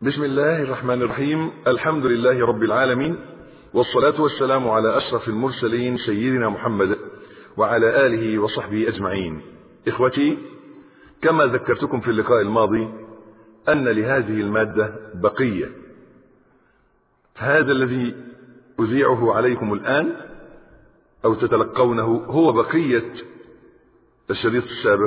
بسم الله الرحمن الرحيم الحمد لله رب العالمين والصلاة والسلام على أشرف المرسلين سيدنا محمد وعلى آله وصحبه أجمعين إخوتي كما ذكرتكم في اللقاء الماضي أن لهذه المادة بقية هذا الذي أذيعه عليكم الآن أو تتلقونه هو بقية الشريط السابق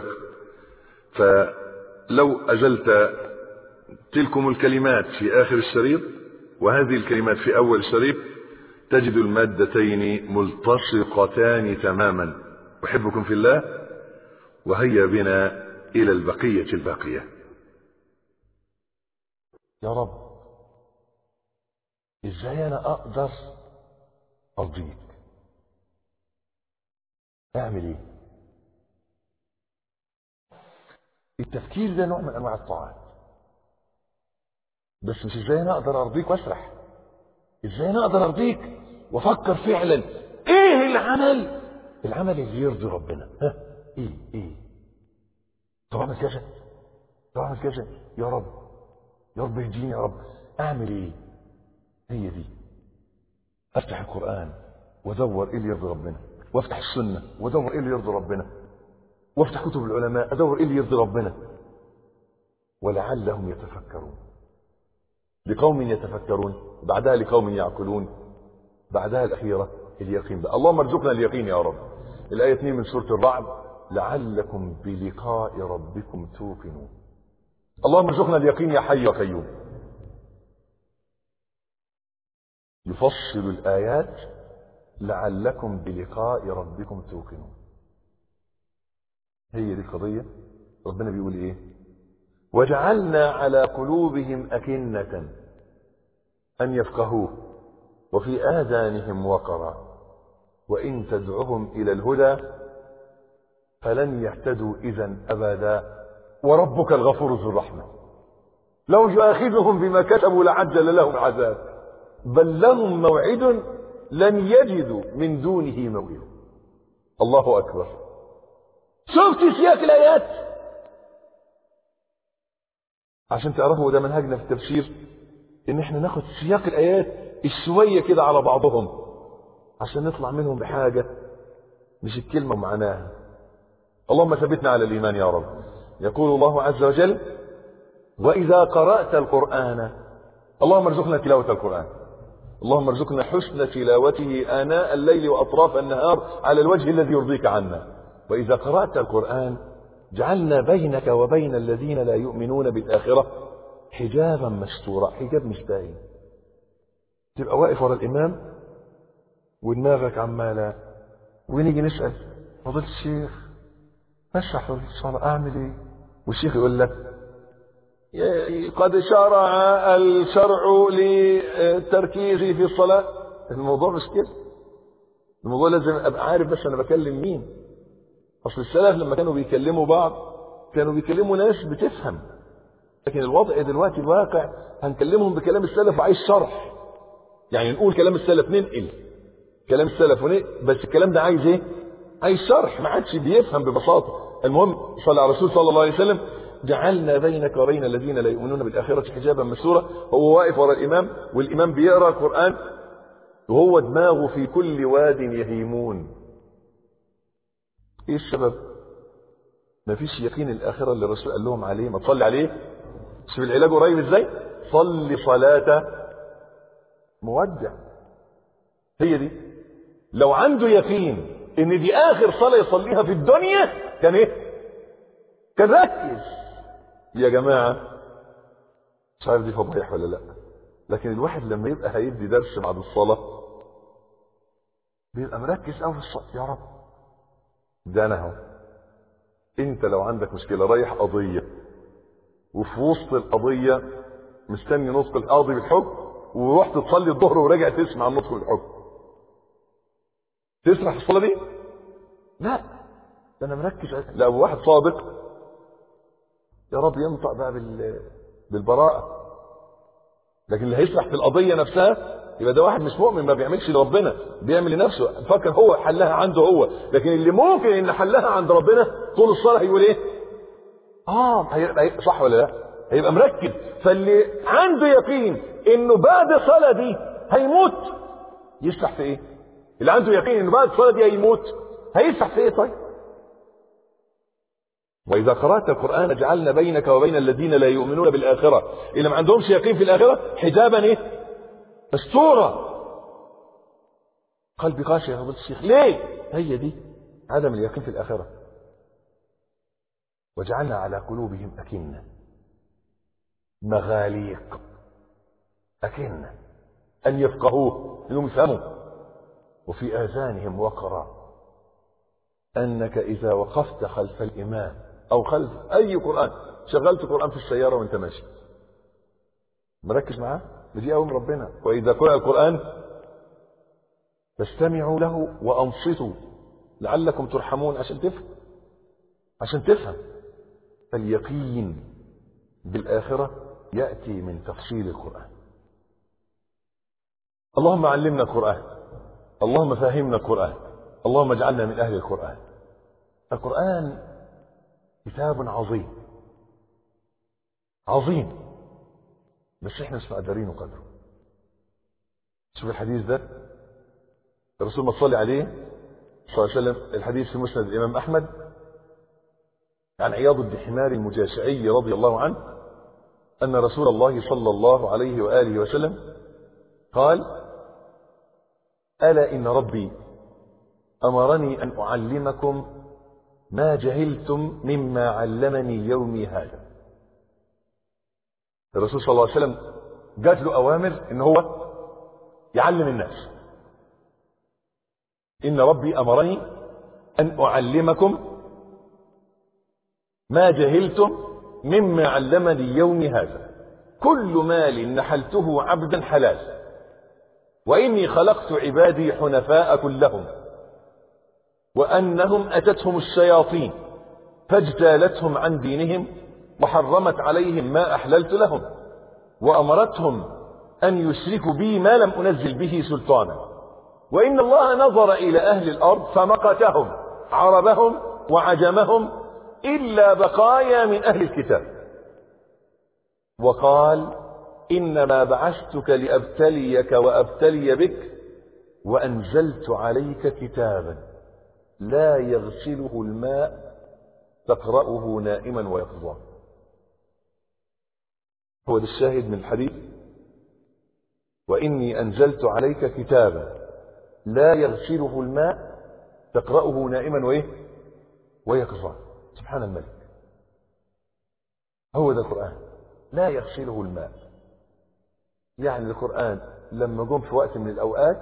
فلو أزلت تلكم الكلمات في آخر الشريط وهذه الكلمات في أول الشريط تجد المادتين ملتصقتان تماما أحبكم في الله وهيا بنا إلى البقية الباقية يا رب ازاي انا اقدر ارضيك اعمل ايه التفكير ده نوع من انواع الطاعات بس مش ازاي انا اقدر ارضيك واسرح ازاي انا اقدر ارضيك وافكر فعلا ايه العمل العمل اللي يرضي ربنا ها ايه ايه طب اعمل كذا طب اعمل كذا يا رب يا رب اهديني يا رب اعمل ايه هي دي افتح القران وادور ايه اللي يرضي ربنا وافتح السنه وادور ايه اللي يرضي ربنا وافتح كتب العلماء ادور ايه اللي يرضي ربنا ولعلهم يتفكرون لقوم يتفكرون بعدها لقوم يعقلون بعدها الأخيرة اليقين بقى اللهم ارزقنا اليقين يا رب الآية 2 من سورة الرعد لعلكم بلقاء ربكم توقنون اللهم ارزقنا اليقين يا حي يا قيوم يفصل الآيات لعلكم بلقاء ربكم توقنون هي دي القضية ربنا بيقول ايه وجعلنا على قلوبهم أكنة أن يفقهوه وفي آذانهم وقرا وإن تدعهم إلى الهدى فلن يهتدوا إذا أبدا وربك الغفور ذو الرحمة لو يؤاخذهم بما كتبوا لعجل لهم عذاب بل لهم موعد لن يجدوا من دونه موئلا الله أكبر شفت سياق الآيات عشان تعرفوا ده منهجنا في التفسير ان احنا ناخد سياق الايات الشويه كده على بعضهم عشان نطلع منهم بحاجه مش الكلمه ومعناها اللهم ثبتنا على الايمان يا رب يقول الله عز وجل واذا قرات القران اللهم ارزقنا تلاوه القران اللهم ارزقنا حسن تلاوته اناء الليل واطراف النهار على الوجه الذي يرضيك عنا واذا قرات القران جعلنا بينك وبين الذين لا يؤمنون بالآخرة حجابا مستورا حجاب مش باين تبقى واقف ورا الإمام ودماغك عمالة ونيجي نسأل فضيلة الشيخ نشرح في الصلاة أعمل إيه والشيخ يقول لك قد شرع الشرع لتركيزي في الصلاة الموضوع مش كده الموضوع لازم أبقى عارف بس أنا بكلم مين اصل السلف لما كانوا بيكلموا بعض كانوا بيكلموا ناس بتفهم لكن الوضع دلوقتي الواقع هنكلمهم بكلام السلف وعايز شرح يعني نقول كلام السلف ننقل كلام السلف ونقل بس الكلام ده عايز ايه عايز شرح ما عادش بيفهم ببساطه المهم صلى على الرسول صلى الله عليه وسلم جعلنا بينك وبين الذين لا يؤمنون بالآخرة حجابا مسورا هو واقف ورا الإمام والإمام بيقرأ القرآن وهو دماغه في كل واد يهيمون ايه السبب مفيش يقين الاخره اللي الرسول قال لهم عليه ما تصلي عليه شوف العلاج قريب ازاي صلي صلاه مودع هي دي لو عنده يقين ان دي اخر صلاه يصليها في الدنيا كان ايه كان ركز يا جماعه مش عارف دي فضايح ولا لا لكن الواحد لما يبقى هيدي درس بعد الصلاه بيبقى مركز قوي في الصلاه يا رب ده انا اهو انت لو عندك مشكله رايح قضيه وفي وسط القضيه مستني نطق القاضي بالحكم ورحت تصلي الظهر وراجع تسمع النطق بالحكم تسرح في الصلاه دي لا ده انا مركز لا واحد صادق يا رب ينطق بقى بال بالبراءه لكن اللي هيسرح في القضيه نفسها يبقى ده واحد مش مؤمن ما بيعملش لربنا بيعمل لنفسه فكر هو حلها عنده هو لكن اللي ممكن ان حلها عند ربنا طول الصلاه هيقول ايه اه هيبقى صح ولا لا هيبقى مركز فاللي عنده يقين انه بعد الصلاه دي هيموت يسرح في ايه اللي عنده يقين انه بعد الصلاه دي هيموت هيسرح في ايه طيب واذا قرات القران جعلنا بينك وبين الذين لا يؤمنون بالاخره اللي ما عندهمش يقين في الاخره حجابا ايه مستوره قلبي خاشع يا فضيله الشيخ ليه هي دي عدم اليقين في الاخره وجعلنا على قلوبهم أكنة مغاليق أكنة أن يفقهوه أنهم يفهموا وفي آذانهم وقرا أنك إذا وقفت خلف الإمام أو خلف أي قرآن شغلت قرآن في السيارة وأنت ماشي مركز معاه دي أول ربنا وإذا قرأ القرآن فاستمعوا له وأنصتوا لعلكم ترحمون عشان تفهم عشان تفهم اليقين بالآخرة يأتي من تفصيل القرآن اللهم علمنا القرآن اللهم فهمنا القرآن اللهم اجعلنا من أهل القرآن القرآن كتاب عظيم عظيم بس احنا مش مقدرينه قدره شوف الحديث ده الرسول ما صلي عليه صلى الله عليه وسلم الحديث في مسند الإمام أحمد عن عياض بن حمار المجاشعي رضي الله عنه أن رسول الله صلى الله عليه وآله وسلم قال ألا إن ربي أمرني أن أعلمكم ما جهلتم مما علمني يومي هذا الرسول صلى الله عليه وسلم جات له أوامر إن هو يعلم الناس إن ربي أمرني أن أعلمكم ما جهلتم مما علمني يومي هذا كل مال نحلته عبدا حلال وإني خلقت عبادي حنفاء كلهم وأنهم أتتهم الشياطين فاجتالتهم عن دينهم وحرمت عليهم ما أحللت لهم وأمرتهم أن يشركوا بي ما لم أنزل به سلطانا وإن الله نظر إلى أهل الأرض فمقتهم عربهم وعجمهم إلا بقايا من أهل الكتاب وقال إنما بعثتك لأبتليك وأبتلي بك وأنزلت عليك كتابا لا يغسله الماء تقرأه نائما ويقظان هو ده الشاهد من الحديث وإني أنزلت عليك كتابا لا يغسله الماء تقرأه نائما وإيه ويقظان سبحان الملك هو ده القرآن لا يغسله الماء يعني القرآن لما جم في وقت من الأوقات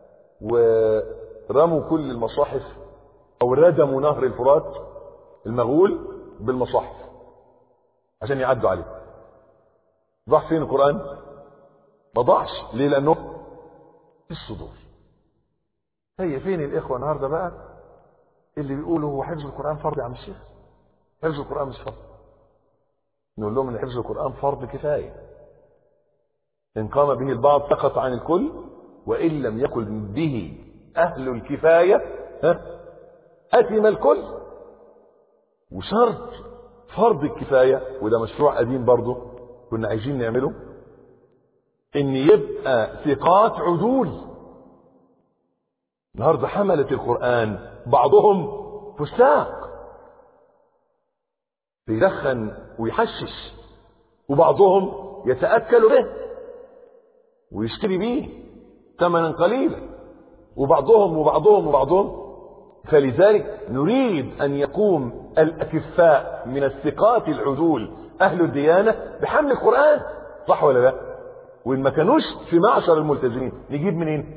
ورموا كل المصاحف أو ردموا نهر الفرات المغول بالمصاحف عشان يعدوا عليه ضاع فين القرآن ما ضاعش ليه لأنه في الصدور هي فين الإخوة النهاردة بقى اللي بيقولوا هو حفظ القرآن فرض يا عم الشيخ حفظ القرآن مش فرض نقول لهم ان حفظ القرآن فرض كفاية إن قام به البعض سقط عن الكل وإن لم يكن به أهل الكفاية ها أتم الكل وشرط فرض الكفاية وده مشروع قديم برضه كنا عايزين نعمله ان يبقى ثقات عدول النهارده حملة القرآن بعضهم فساق بيدخن ويحشش وبعضهم يتأكل به ويشتري به ثمنا قليلا وبعضهم وبعضهم وبعضهم فلذلك نريد أن يقوم الأكفاء من الثقات العدول أهل الديانة بحمل القرآن صح ولا لا وإن ما كانوش في معشر الملتزمين نجيب منين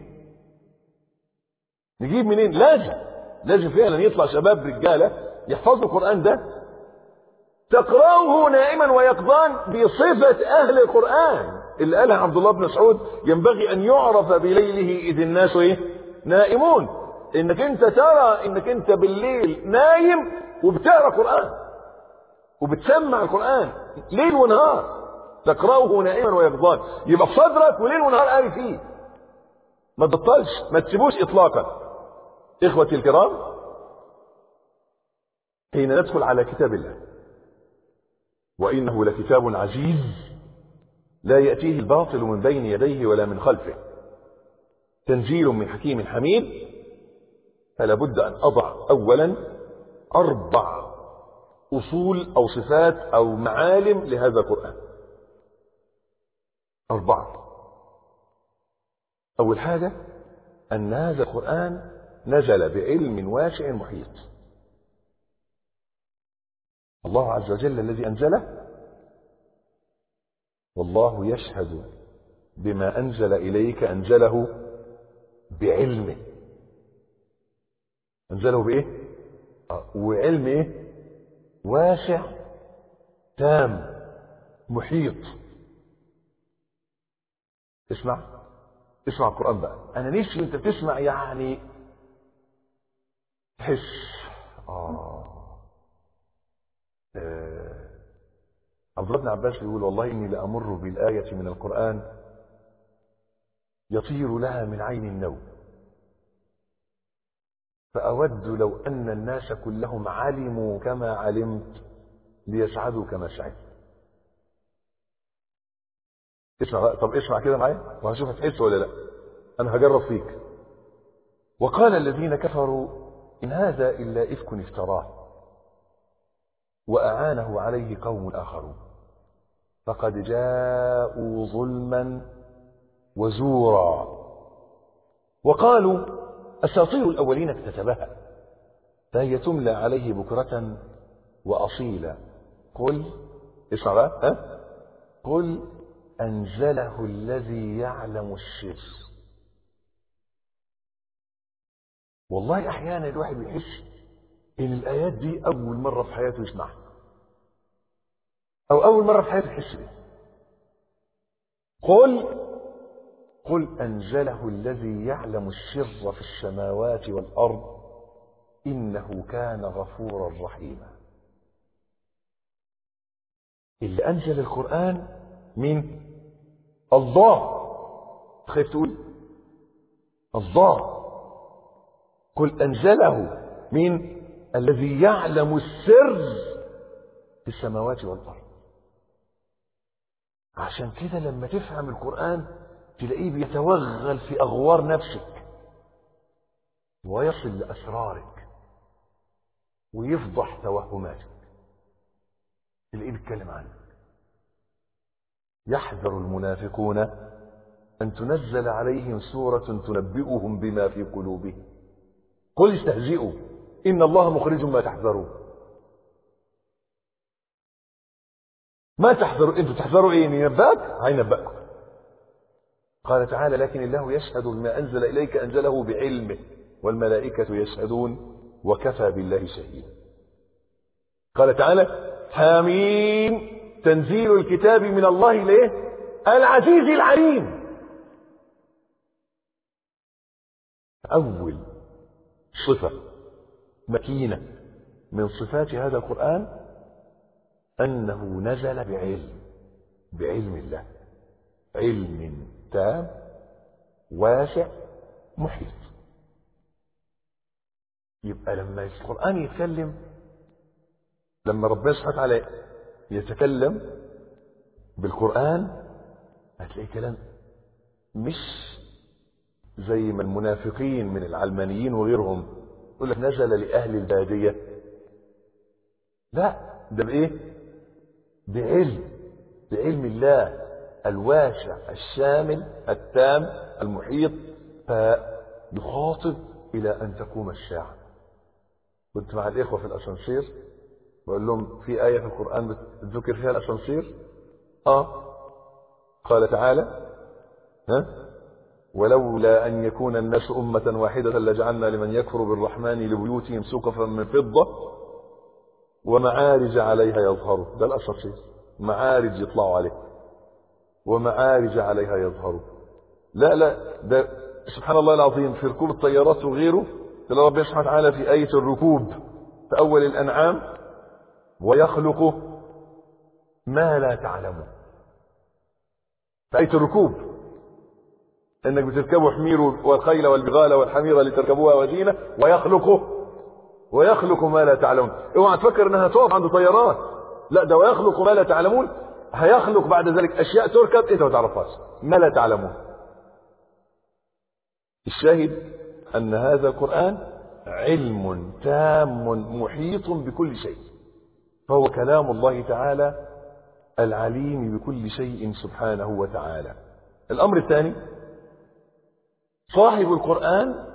نجيب منين لازم لازم فعلا يطلع شباب رجالة يحفظوا القرآن ده تقرأه نائما ويقظان بصفة أهل القرآن اللي قالها عبد الله بن مسعود ينبغي أن يعرف بليله إذ الناس إيه؟ نائمون إنك أنت ترى إنك أنت بالليل نايم وبتقرأ قرآن وبتسمع القرآن ليل ونهار تقرأه نائما ويقظان يبقى في صدرك وليل ونهار قاري فيه ما تبطلش ما تسيبوش إطلاقا إخوتي الكرام حين ندخل على كتاب الله وإنه لكتاب عزيز لا يأتيه الباطل من بين يديه ولا من خلفه تنزيل من حكيم حميد فلا بد أن أضع أولا أربع أصول أو صفات أو معالم لهذا القرآن أربعة أول حاجة أن هذا القرآن نزل بعلم واسع محيط الله عز وجل الذي أنزله والله يشهد بما أنزل إليك أنزله بعلمه أنزله بإيه؟ وعلم إيه؟ واسع تام محيط اسمع اسمع القرآن بقى أنا نفسي أنت بتسمع يعني تحس آه. آه. عبد الله بن عباس بيقول والله إني لأمر بالآية من القرآن يطير لها من عين النوم فأود لو أن الناس كلهم علموا كما علمت ليسعدوا كما سعدت اسمع بقى طب اسمع كده معايا وهشوف هتحس ولا لا أنا هجرب فيك وقال الذين كفروا إن هذا إلا إفك افتراه وأعانه عليه قوم آخرون فقد جاءوا ظلما وزورا وقالوا أساطير الأولين اكتتبها فهي تملى عليه بكرة وأصيلا قل اسمع بقى ها قل أنزله الذي يعلم السر والله أحيانا الواحد بيحس إن الآيات دي أول مرة في حياته يسمعها أو أول مرة في حياته يحس بيها قل قل أنزله الذي يعلم السر في السماوات والأرض إنه كان غفورا رحيما اللي أنزل القرآن مين الله خايف تقول الله قل أنزله مين الذي يعلم السر في السماوات والأرض عشان كده لما تفهم القرآن تلاقيه بيتوغل في أغوار نفسك ويصل لأسرارك ويفضح توهماتك تلاقيه بيتكلم عنك يحذر المنافقون أن تنزل عليهم سورة تنبئهم بما في قلوبهم قل استهزئوا إن الله مخرج ما تحذرون ما تحذروا انتوا تحذروا ايه ينبأك هينبأكم قال تعالى لكن الله يشهد بما أنزل إليك أنزله بعلمه والملائكة يشهدون وكفى بالله شهيدا قال تعالى حاميم تنزيل الكتاب من الله ليه العزيز العليم أول صفة مكينة من صفات هذا القرآن أنه نزل بعلم بعلم الله علم تام واسع محيط يبقى لما القرآن يتكلم لما ربنا سبحانه وتعالى يتكلم بالقرآن هتلاقي كلام مش زي ما المنافقين من العلمانيين وغيرهم يقول لك نزل لأهل البادية لا ده بإيه؟ بعلم بعلم الله الواسع الشامل التام المحيط فيخاطب إلى أن تقوم الساعة كنت مع الإخوة في الأسانسير بقول لهم في آية في القرآن بتذكر فيها الأسانسير آه قال تعالى ها ولولا أن يكون الناس أمة واحدة لجعلنا لمن يكفر بالرحمن لبيوتهم سقفا من فضة ومعارج عليها يظهروا ده الأسانسير معارج يطلعوا عليه ومعارج عليها يظهروا لا لا ده سبحان الله العظيم في ركوب الطيارات وغيره تلاقي ربنا سبحانه وتعالى في آية الركوب في أول الأنعام ويخلق ما لا تعلمون في آية الركوب انك بتركبوا حمير والخيل والبغال والحمير لتركبوها وزينة ويخلقه ويخلق ما لا تعلمون اوعى تفكر انها تقف عند طيارات لا ده ويخلق ما لا تعلمون هيخلق بعد ذلك اشياء تركب انت ما تعرفهاش ما لا تعلمون الشاهد ان هذا القران علم تام محيط بكل شيء فهو كلام الله تعالى العليم بكل شيء سبحانه وتعالى الامر الثاني صاحب القران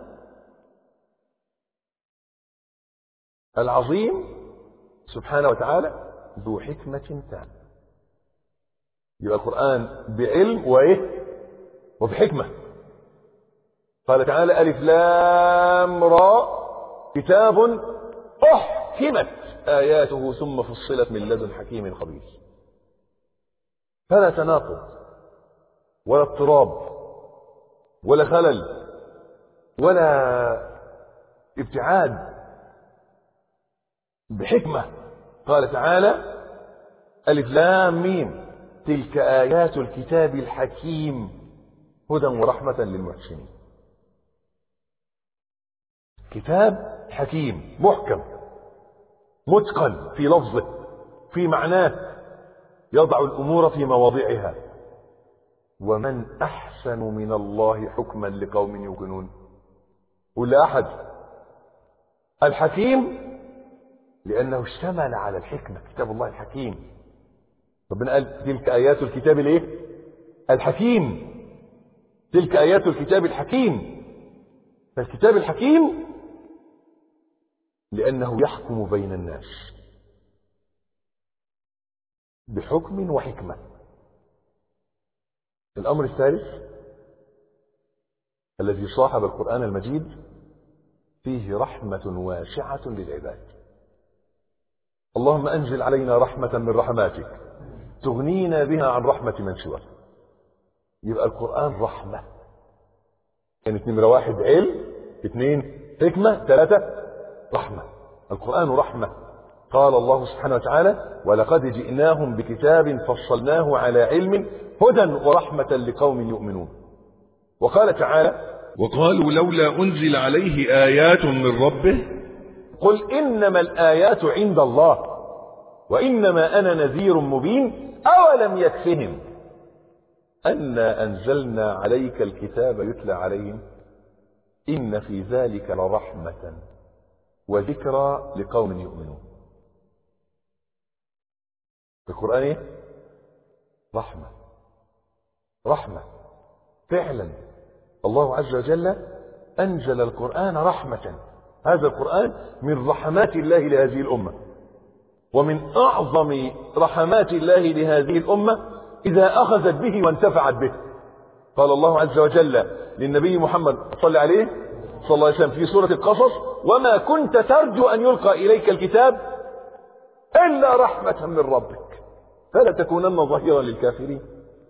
العظيم سبحانه وتعالى ذو حكمة تامة يبقى القرآن بعلم وإيه وبحكمة قال تعالى ألف لام را كتاب أحكمت آياته ثم فصلت من لدن حكيم خبير فلا تناقض ولا اضطراب ولا خلل ولا ابتعاد بحكمة قال تعالى ألف لام ميم تلك آيات الكتاب الحكيم هدى ورحمة للمحسنين كتاب حكيم محكم متقن في لفظه في معناه يضع الأمور في مواضعها ومن أحسن من الله حكما لقوم يوقنون ولا أحد الحكيم لأنه اشتمل على الحكمة كتاب الله الحكيم ربنا قال تلك آيات الكتاب الايه الحكيم تلك آيات الكتاب الحكيم فالكتاب الحكيم لأنه يحكم بين الناس بحكم وحكمة الأمر الثالث الذي صاحب القرآن المجيد فيه رحمة واسعة للعباد اللهم أنزل علينا رحمة من رحماتك تغنينا بها عن رحمة من سواك يبقى القرآن رحمة كانت نمرة واحد علم اثنين حكمة ثلاثة رحمة القرآن رحمة قال الله سبحانه وتعالى ولقد جئناهم بكتاب فصلناه على علم هدى ورحمة لقوم يؤمنون وقال تعالى وقالوا لولا أنزل عليه آيات من ربه قل إنما الآيات عند الله وإنما أنا نذير مبين أولم يكفهم أنا أنزلنا عليك الكتاب يتلى عليهم إن في ذلك لرحمة وذكرى لقوم يؤمنون القرآن إيه؟ رحمة رحمة فعلا الله عز وجل أنزل القرآن رحمة هذا القرآن من رحمات الله لهذه الأمة ومن أعظم رحمات الله لهذه الأمة إذا أخذت به وانتفعت به قال الله عز وجل للنبي محمد صلى عليه صلى الله عليه وسلم في سورة القصص وما كنت ترجو أن يلقى إليك الكتاب إلا رحمة من ربك فلا تكونن ظهيرا للكافرين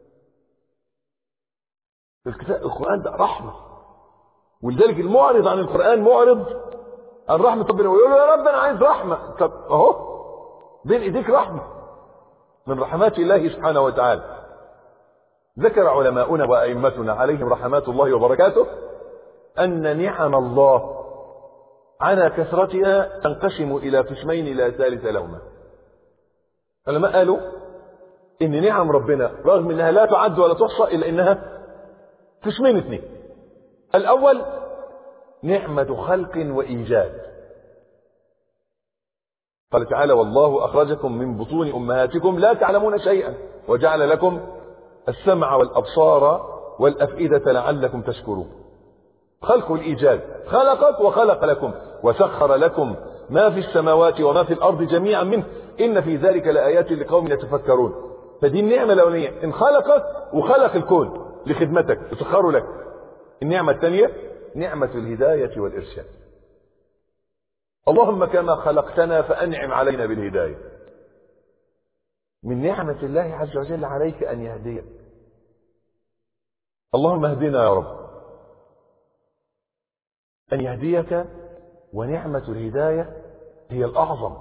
الكتاب القرآن ده رحمة ولذلك المعرض عن القرآن معرض عن رحمة ربنا ويقول له يا رب أنا عايز رحمة طب أهو بين إيديك رحمة من رحمات الله سبحانه وتعالى ذكر علماؤنا وأئمتنا عليهم رحمات الله وبركاته أن نعم الله على كثرتها تنقسم إلى قسمين لا ثالث لهما علماء قالوا إن نعم ربنا رغم أنها لا تعد ولا تحصى إلا أنها قسمين اثنين الأول نعمة خلق وإيجاد قال تعالى والله أخرجكم من بطون أمهاتكم لا تعلمون شيئا وجعل لكم السمع والأبصار والأفئدة لعلكم تشكرون خلق الإيجاد خلقك وخلق لكم وسخر لكم ما في السماوات وما في الأرض جميعا منه إن في ذلك لآيات لقوم يتفكرون فدي النعمة الأولانية إن خلقك وخلق الكون لخدمتك وسخره لك النعمة الثانية نعمة الهداية والإرشاد اللهم كما خلقتنا فأنعم علينا بالهداية من نعمة الله عز وجل عليك أن يهديك اللهم اهدنا يا رب أن يهديك ونعمة الهداية هي الأعظم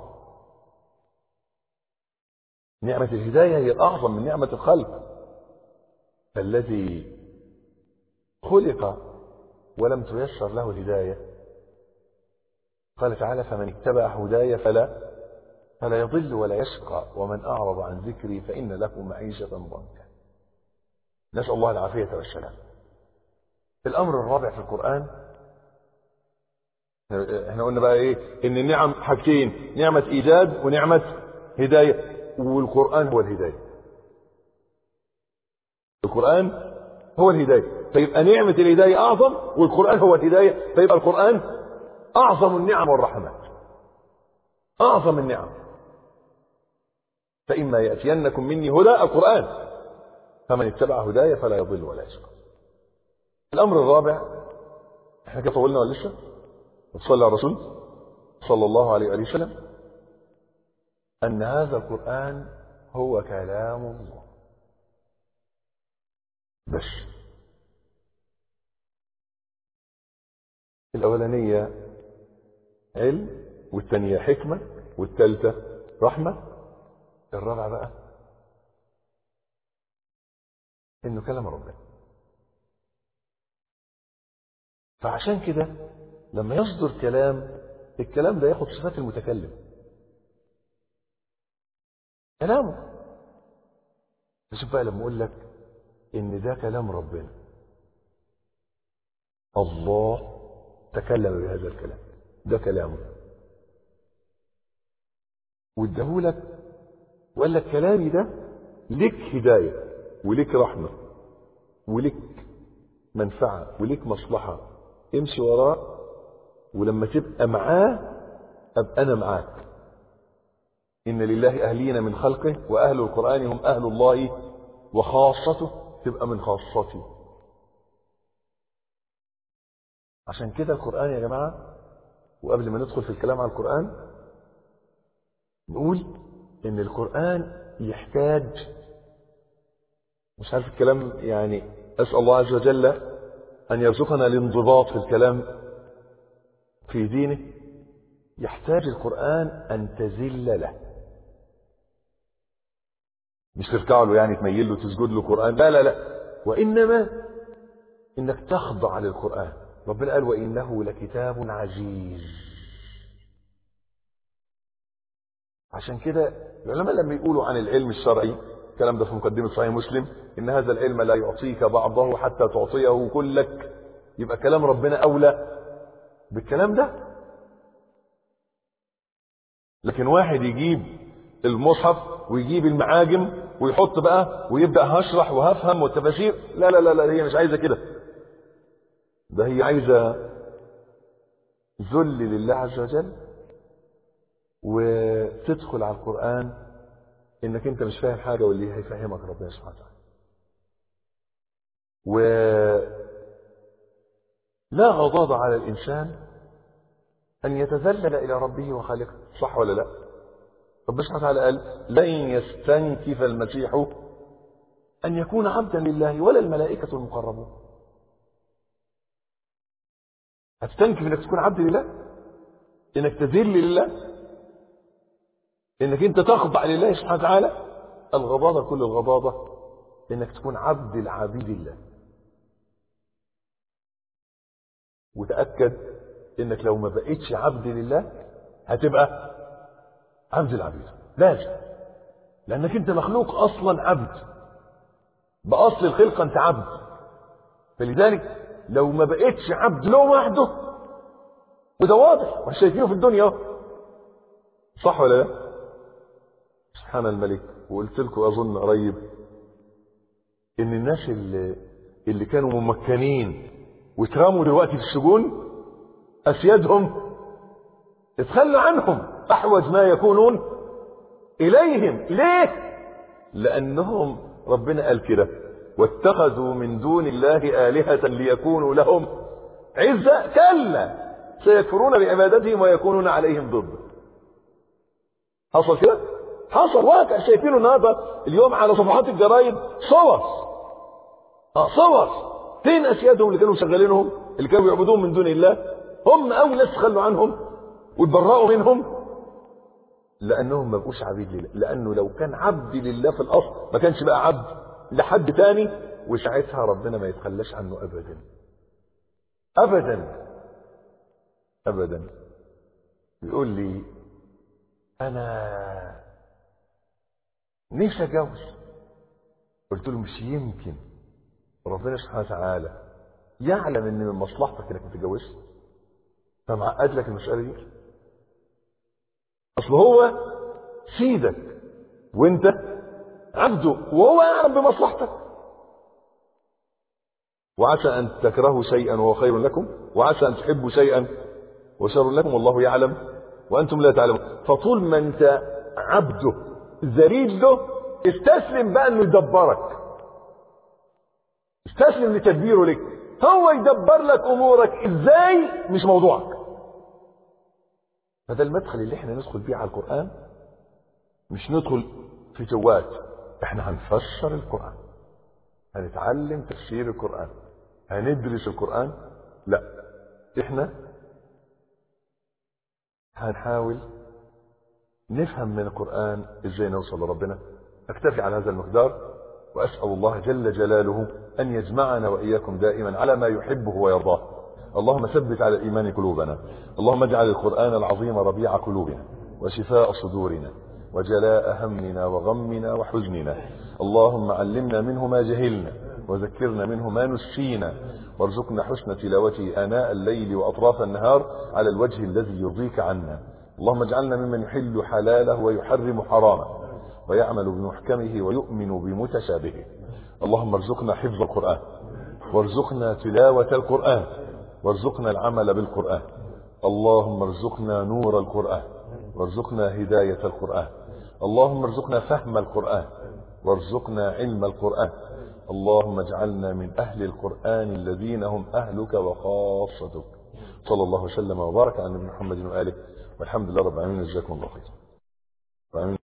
نعمة الهداية هي الأعظم من نعمة الخلق الذي خلق ولم تيسر له الهداية قال تعالى فمن اتبع هداي فلا فلا يضل ولا يشقى ومن أعرض عن ذكري فإن له معيشة ضنكا نسأل الله العافية والسلام الأمر الرابع في القرآن احنا قلنا بقى ايه ان النعم حاجتين نعمة ايجاد ونعمة هداية والقرآن هو الهداية القرآن هو الهداية فيبقى نعمة الهداية أعظم والقرآن هو الهداية فيبقى القرآن أعظم النعم والرحمات أعظم النعم فإما يأتينكم مني هدى القرآن فمن اتبع هدايا فلا يضل ولا يشقى الأمر الرابع احنا كده طولنا ولا لسه؟ وتصلي على الرسول صلى الله عليه وآله وسلم أن هذا القرآن هو كلام الله بس الأولانية علم والثانية حكمة والثالثة رحمة الرابعة بقى إنه كلام ربنا فعشان كده لما يصدر كلام الكلام ده ياخد صفات المتكلم كلامه شوف بقى لما اقول لك ان ده كلام ربنا الله تكلم بهذا الكلام ده كلامه واداهولك وقال لك كلامي ده لك هدايه ولك رحمه ولك منفعه ولك مصلحه امشي وراه ولما تبقى معاه ابقى انا معاك ان لله اهلين من خلقه واهل القران هم اهل الله وخاصته تبقى من خاصتي عشان كده القران يا جماعه وقبل ما ندخل في الكلام على القران نقول ان القران يحتاج مش عارف الكلام يعني اسال الله عز وجل ان يرزقنا الانضباط في الكلام في دينه يحتاج القرآن أن تذل له مش تركع له يعني تميل له تسجد له قرآن لا لا لا وإنما إنك تخضع للقرآن ربنا قال وإنه لكتاب عزيز عشان كده العلماء لما يقولوا عن العلم الشرعي الكلام ده في مقدمة صحيح مسلم إن هذا العلم لا يعطيك بعضه حتى تعطيه كلك يبقى كلام ربنا أولى بالكلام ده لكن واحد يجيب المصحف ويجيب المعاجم ويحط بقى ويبدا هشرح وهفهم والتفاسير لا لا لا, لا هي مش عايزه كده ده هي عايزه ذل لله عز وجل وتدخل على القران انك انت مش فاهم حاجه واللي هيفهمك ربنا سبحانه وتعالى و لا غضاض على الإنسان أن يتذلل إلى ربه وخالقه صح ولا لا ربنا سبحانه وتعالى قال لن يستنكف المسيح أن يكون عبدا لله ولا الملائكة المقربون هتستنكف انك تكون عبد لله انك تذل لله انك انت تخضع لله سبحانه وتعالى الغضاضة كل الغضاضة انك تكون عبد العبيد الله وتأكد انك لو ما بقيتش عبد لله هتبقى عبد العبيد لازم لانك انت مخلوق اصلا عبد باصل الخلقه انت عبد فلذلك لو ما بقيتش عبد له وحده وده واضح مش شايفينه في الدنيا صح ولا لا سبحان الملك وقلت لكم اظن قريب ان الناس اللي اللي كانوا ممكنين واترموا دلوقتي في السجون اسيادهم اتخلوا عنهم احوج ما يكونون اليهم ليه لانهم ربنا قال كده واتخذوا من دون الله آلهة ليكونوا لهم عزة كلا سيكفرون بعبادتهم ويكونون عليهم ضد حصل كده حصل واقع شايفينه النهارده اليوم على صفحات الجرايد صور اه صور فين اسيادهم اللي كانوا شغالينهم اللي كانوا يعبدون من دون الله هم اول ناس تخلوا عنهم وتبرأوا منهم لانهم ما بقوش عبيد لله لانه لو كان عبد لله في الاصل ما كانش بقى عبد لحد تاني وساعتها ربنا ما يتخلاش عنه ابدا ابدا ابدا يقول لي انا نفسي اتجوز قلت له مش يمكن ربنا سبحانه وتعالى يعلم ان من مصلحتك انك ما تتجوزش فمعقد لك المساله دي اصل هو سيدك وانت عبده وهو يعلم بمصلحتك وعسى ان تكرهوا شيئا وهو خير لكم وعسى ان تحبوا شيئا وشر لكم والله يعلم وانتم لا تعلمون فطول ما انت عبده ذليل له استسلم بقى انه يدبرك استسلم لتدبيره لك هو يدبر لك امورك ازاي مش موضوعك فده المدخل اللي احنا ندخل بيه على القران مش ندخل في جوات احنا هنفسر القران هنتعلم تفسير القران هندرس القران لا احنا هنحاول نفهم من القرآن ازاي نوصل لربنا اكتفي على هذا المقدار واسأل الله جل جلاله ان يجمعنا واياكم دائما على ما يحبه ويرضاه اللهم ثبت على الايمان قلوبنا اللهم اجعل القرآن العظيم ربيع قلوبنا وشفاء صدورنا وجلاء همنا وغمنا وحزننا اللهم علمنا منه ما جهلنا وذكرنا منه ما نسينا وارزقنا حسن تلاوته آناء الليل وأطراف النهار على الوجه الذي يرضيك عنا اللهم اجعلنا ممن يحل حلاله ويحرم حرامه ويعمل بمحكمه ويؤمن بمتشابهه اللهم ارزقنا حفظ القرآن وارزقنا تلاوة القرآن وارزقنا العمل بالقرآن اللهم ارزقنا نور القرآن وارزقنا هداية القرآن اللهم ارزقنا فهم القرآن وارزقنا علم القرآن اللهم اجعلنا من أهل القرآن الذين هم أهلك وخاصتك صلى الله وسلم وبارك على نبينا محمد وآله والحمد لله رب العالمين جزاكم الله خيرا